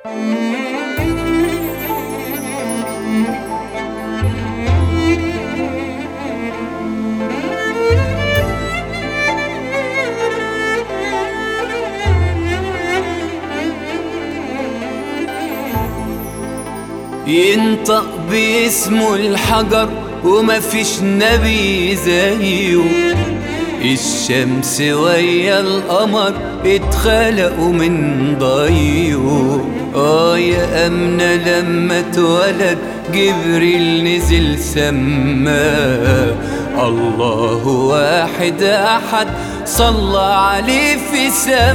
ينطق باسمه الحجر ومفيش نبي زيه الشمس ويا القمر اتخلقوا من ضيه اه يا أمنة لما اتولد جبريل نزل سماه الله واحد أحد صلى عليه في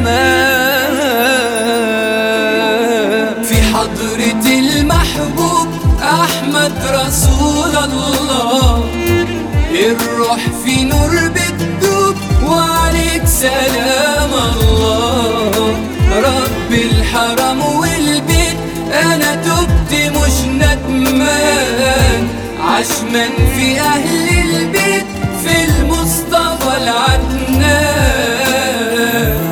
سماه في حضرة المحبوب أحمد رسول الله الروح في نور بتدوب وعليك سلام الله رب الحرم والبيت أنا تبت مش ندمان عشمان في أهل البيت في المصطفى العدنان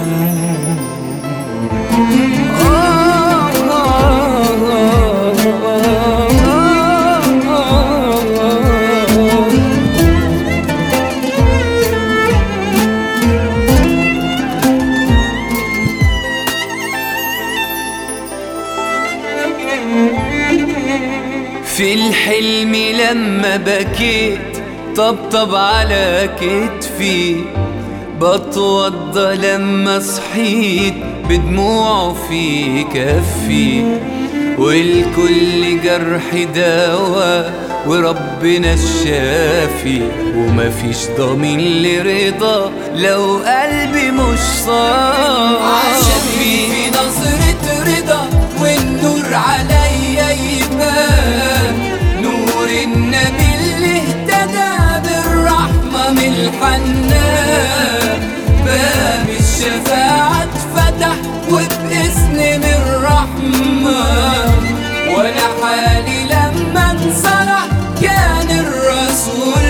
في الحلم لما بكيت طبطب على كتفي بتوضى لما صحيت بدموعه في كفي والكل جرح دواء وربنا الشافي ومفيش ضمين لرضا لو قلبي مش صافي عشان في نظرة رضا والنور عليا يبان نور النبي اللي اهتدى بالرحمة من الحنان باب الشفاعة اتفتح وباسم من الرحمن وانا حالي لما انصلح كان الرسول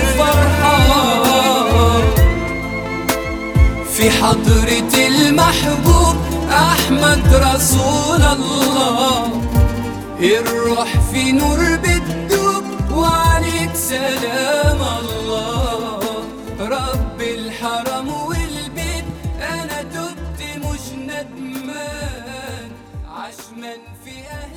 فرحان في حضرة المحبوب أحمد رسول الله الروح في نور بتدوب وعليك سلام الله رب الحرم والبيت أنا تبت مش ندمان عشمان في أهل